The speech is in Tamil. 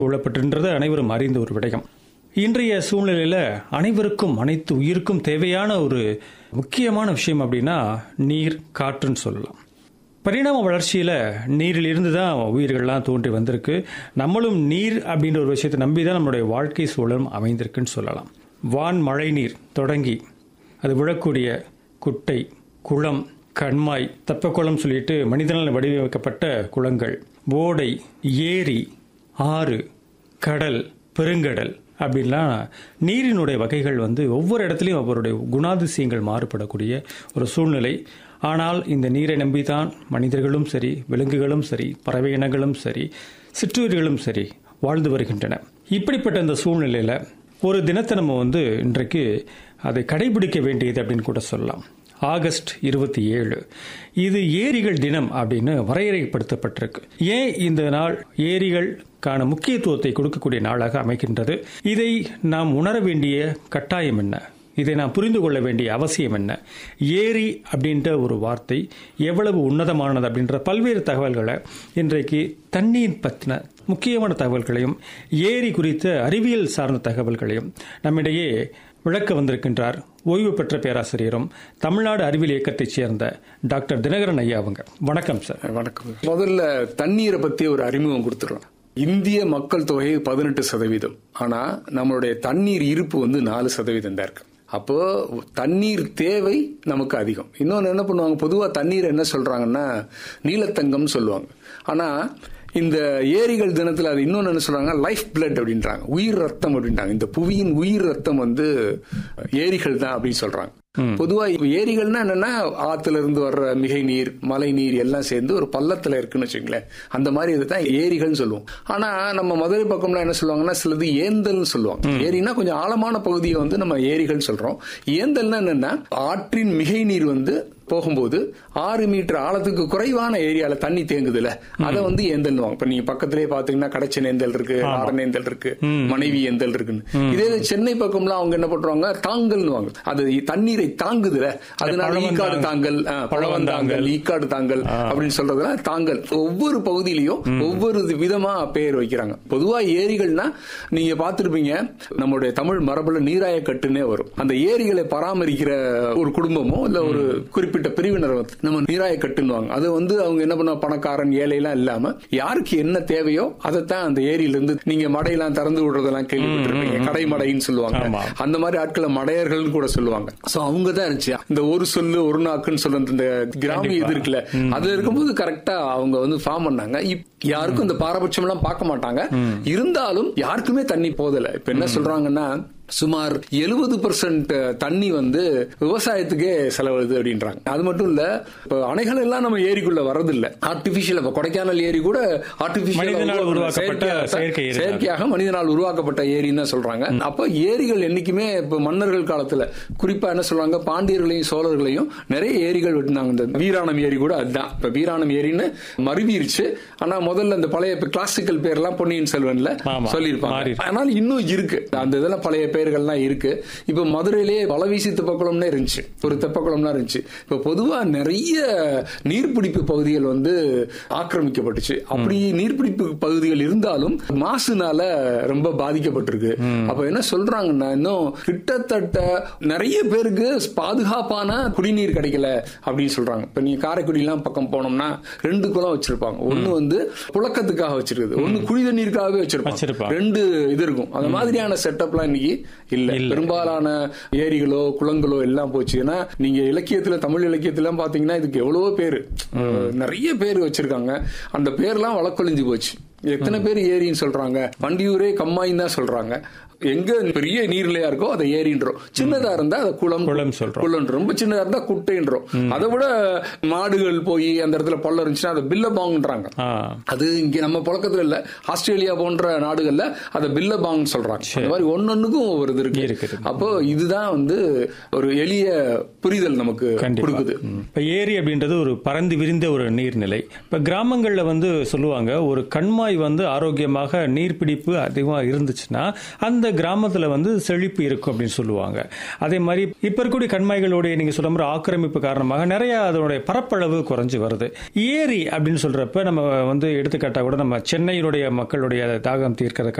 உள்ளப்பட்டிருந்தது அனைவரும் அறிந்த ஒரு விடயம் இன்றைய சூழ்நிலையில அனைவருக்கும் அனைத்து உயிருக்கும் தேவையான ஒரு முக்கியமான விஷயம் அப்படின்னா நீர் காற்றுன்னு சொல்லலாம் பரிணாம வளர்ச்சியில் நீரில் இருந்து தான் உயிர்கள்லாம் தோன்றி வந்திருக்கு நம்மளும் நீர் அப்படின்ற ஒரு விஷயத்தை நம்பி தான் நம்மளுடைய வாழ்க்கை சூழலும் அமைந்திருக்குன்னு சொல்லலாம் வான் மழை நீர் தொடங்கி அது விழக்கூடிய குட்டை குளம் கண்மாய் தப்பக்குளம் சொல்லிட்டு மனிதனால் வடிவமைக்கப்பட்ட குளங்கள் ஓடை ஏரி ஆறு கடல் பெருங்கடல் அப்படின்லாம் நீரினுடைய வகைகள் வந்து ஒவ்வொரு இடத்துலையும் அவருடைய குணாதிசயங்கள் மாறுபடக்கூடிய ஒரு சூழ்நிலை ஆனால் இந்த நீரை நம்பிதான் மனிதர்களும் சரி விலங்குகளும் சரி பறவை இனங்களும் சரி சிற்றுயிர்களும் சரி வாழ்ந்து வருகின்றன இப்படிப்பட்ட இந்த சூழ்நிலையில் ஒரு தினத்தை நம்ம வந்து இன்றைக்கு அதை கடைபிடிக்க வேண்டியது அப்படின்னு கூட சொல்லலாம் ஆகஸ்ட் இருபத்தி ஏழு இது ஏரிகள் தினம் அப்படின்னு வரையறைப்படுத்தப்பட்டிருக்கு ஏன் இந்த நாள் ஏரிகளுக்கான முக்கியத்துவத்தை கொடுக்கக்கூடிய நாளாக அமைக்கின்றது இதை நாம் உணர வேண்டிய கட்டாயம் என்ன இதை நாம் புரிந்து கொள்ள வேண்டிய அவசியம் என்ன ஏரி அப்படின்ற ஒரு வார்த்தை எவ்வளவு உன்னதமானது அப்படின்ற பல்வேறு தகவல்களை இன்றைக்கு தண்ணீர் பற்றின முக்கியமான தகவல்களையும் ஏரி குறித்த அறிவியல் சார்ந்த தகவல்களையும் நம்மிடையே விளக்க வந்திருக்கின்றார் ஓய்வு பெற்ற பேராசிரியரும் தமிழ்நாடு அறிவியல் இயக்கத்தைச் சேர்ந்த டாக்டர் தினகரன் ஐயா அவங்க வணக்கம் சார் வணக்கம் முதல்ல தண்ணீரை பத்தி ஒரு அறிமுகம் கொடுத்துறோம் இந்திய மக்கள் தொகை பதினெட்டு சதவீதம் ஆனா நம்மளுடைய தண்ணீர் இருப்பு வந்து நாலு சதவீதம் தான் இருக்கு அப்போ தண்ணீர் தேவை நமக்கு அதிகம் இன்னொன்று என்ன பண்ணுவாங்க பொதுவா தண்ணீர் என்ன சொல்றாங்கன்னா நீலத்தங்கம் சொல்லுவாங்க ஆனா இந்த ஏரிகள் தினத்துல அது இன்னொன்னு என்ன சொல்றாங்க லைஃப் பிளட் அப்படின்றாங்க உயிர் ரத்தம் அப்படின்றாங்க இந்த புவியின் உயிர் ரத்தம் வந்து ஏரிகள் தான் அப்படின்னு சொல்றாங்க பொதுவா ஏரிகள்னா என்னன்னா ஆத்துல இருந்து வர்ற மிகை நீர் மழை நீர் எல்லாம் சேர்ந்து ஒரு பள்ளத்துல இருக்குன்னு வச்சுங்களேன் அந்த மாதிரி இதுதான் ஏரிகள்னு சொல்லுவோம் ஆனா நம்ம மதுரை பக்கம்லாம் என்ன சொல்லுவாங்கன்னா சிலது ஏந்தல்னு சொல்லுவாங்க ஏரினா கொஞ்சம் ஆழமான பகுதியை வந்து நம்ம ஏரிகள் சொல்றோம் ஏந்தல்னா என்னன்னா ஆற்றின் மிகை நீர் வந்து போகும்போது ஆறு மீட்டர் ஆழத்துக்கு குறைவான ஏரியால தண்ணி தேங்குதுல அதை வந்து ஏந்தல்வாங்க இப்ப நீங்க பக்கத்திலே பாத்தீங்கன்னா கடைச்சன் ஏந்தல் இருக்கு ஆரன் ஏந்தல் இருக்கு மனைவி ஏந்தல் இருக்குன்னு இதே இது சென்னை பக்கம்லாம் அவங்க என்ன பண்றாங்க தாங்கல்னுவாங்க அது தண்ணீரை தாங்குதுல அதனால ஈக்காடு தாங்கல் பழவந்தாங்கல் ஈக்காடு தாங்கல் அப்படின்னு சொல்றதுலாம் தாங்கல் ஒவ்வொரு பகுதியிலையும் ஒவ்வொரு விதமா பெயர் வைக்கிறாங்க பொதுவா ஏரிகள்னா நீங்க பாத்திருப்பீங்க நம்மளுடைய தமிழ் மரபுல நீராய கட்டுன்னே வரும் அந்த ஏரிகளை பராமரிக்கிற ஒரு குடும்பமோ இல்ல ஒரு குறிப்பிட்ட குறிப்பிட்ட பிரிவினர் நம்ம நீராய கட்டுன்னுவாங்க அது வந்து அவங்க என்ன பண்ண பணக்காரன் ஏழைலாம் இல்லாம யாருக்கு என்ன தேவையோ அதைத்தான் அந்த ஏரியில இருந்து நீங்க மடையெல்லாம் திறந்து விடுறதெல்லாம் கேள்விப்பட்டிருப்பீங்க கடை மடைன்னு சொல்லுவாங்க அந்த மாதிரி ஆட்களை மடையர்கள் கூட சொல்லுவாங்க சோ அவங்க தான் இருந்துச்சு இந்த ஒரு சொல்லு ஒரு நாக்குன்னு சொல்ற இந்த கிராமிய இது இருக்குல்ல அது இருக்கும்போது கரெக்டா அவங்க வந்து ஃபார்ம் பண்ணாங்க யாருக்கும் இந்த பாரபட்சம் எல்லாம் பார்க்க மாட்டாங்க இருந்தாலும் யாருக்குமே தண்ணி போதல இப்ப என்ன சொல்றாங்கன்னா சுமார் எழுபது பர்சன்ட் தண்ணி வந்து விவசாயத்துக்கே செலவழுது அப்படின்றாங்க அது மட்டும் இல்ல இப்ப அணைகள் எல்லாம் நம்ம ஏரிக்குள்ள வரது இல்ல ஆர்டிபிஷியல் இப்ப கொடைக்கானல் ஏரி கூட ஆர்டிபிஷியல் செயற்கையாக மனிதனால் உருவாக்கப்பட்ட ஏரின்னு தான் சொல்றாங்க அப்ப ஏரிகள் என்னைக்குமே இப்ப மன்னர்கள் காலத்துல குறிப்பா என்ன சொல்றாங்க பாண்டியர்களையும் சோழர்களையும் நிறைய ஏரிகள் வெட்டினாங்க இந்த வீராணம் ஏரி கூட அதுதான் இப்ப வீராணம் ஏரின்னு மறுவீருச்சு ஆனா முதல்ல இந்த பழைய கிளாசிக்கல் பேர்லாம் பொன்னியின் செல்வன்ல சொல்லியிருப்பாங்க ஆனால் இன்னும் இருக்கு அந்த இதெல்லாம் பழைய பேர்கள்லாம் இருக்கு இப்ப மதுரையிலேயே வளவீசி தெப்பக்குளம்னே இருந்துச்சு ஒரு தெப்பக்குளம்லாம் இருந்துச்சு இப்ப பொதுவா நிறைய நீர்பிடிப்பு பகுதிகள் வந்து ஆக்கிரமிக்கப்பட்டுச்சு அப்படி நீர்பிடிப்பு பகுதிகள் இருந்தாலும் மாசுனால ரொம்ப பாதிக்கப்பட்டிருக்கு அப்ப என்ன சொல்றாங்கன்னா இன்னும் கிட்டத்தட்ட நிறைய பேருக்கு பாதுகாப்பான குடிநீர் கிடைக்கல அப்படின்னு சொல்றாங்க இப்ப நீங்க காரைக்குடி எல்லாம் பக்கம் போனோம்னா ரெண்டு குளம் வச்சிருப்பாங்க ஒண்ணு வந்து புழக்கத்துக்காக வச்சிருக்குது ஒண்ணு குடி தண்ணீருக்காகவே வச்சிருப்பாங்க ரெண்டு இது இருக்கும் அந்த மாதிரியான செட்டப்லாம் இன்னைக்கு இல்ல பெரும்பாலான ஏரிகளோ குளங்களோ எல்லாம் போச்சு ஏன்னா நீங்க இலக்கியத்துல தமிழ் இலக்கியத்துல பாத்தீங்கன்னா இதுக்கு எவ்வளவோ பேரு நிறைய பேர் வச்சிருக்காங்க அந்த பேர்லாம் வழக்கொழிஞ்சு போச்சு எத்தனை பேர் ஏரின்னு சொல்றாங்க வண்டியூரே கம்மாயின்னு தான் சொல்றாங்க எங்க பெரிய நீர்லையா இருக்கோ அதை ஏரின்றோம் சின்னதா இருந்தா அதை குளம் குளம் சொல்றோம் குளம் ரொம்ப சின்னதா இருந்தா குட்டைன்றோம் அதை விட மாடுகள் போய் அந்த இடத்துல பள்ளம் இருந்துச்சுன்னா அதை பில்லபாங்ன்றாங்க அது இங்க நம்ம புழக்கத்துல இல்ல ஆஸ்திரேலியா போன்ற நாடுகள்ல அதை பில்லபாங் சொல்றாங்க அந்த மாதிரி ஒன்னொன்னுக்கும் ஒவ்வொரு இது இருக்கு அப்போ இதுதான் வந்து ஒரு எளிய புரிதல் நமக்கு கொடுக்குது இப்ப ஏரி அப்படின்றது ஒரு பறந்து விரிந்த ஒரு நீர்நிலை இப்ப கிராமங்கள்ல வந்து சொல்லுவாங்க ஒரு கண்மாய் கண்மாய் வந்து ஆரோக்கியமாக நீர்பிடிப்பு அதிகமாக இருந்துச்சுன்னா அந்த கிராமத்தில் வந்து செழிப்பு இருக்கும் அப்படின்னு சொல்லுவாங்க அதே மாதிரி இப்போ இருக்கக்கூடிய கண்மாய்களுடைய நீங்கள் சொல்ற மாதிரி ஆக்கிரமிப்பு காரணமாக நிறைய அதனுடைய பரப்பளவு குறைஞ்சு வருது ஏரி அப்படின்னு சொல்றப்ப நம்ம வந்து எடுத்துக்காட்டா கூட நம்ம சென்னையினுடைய மக்களுடைய தாகம் தீர்க்கிறதுக்காக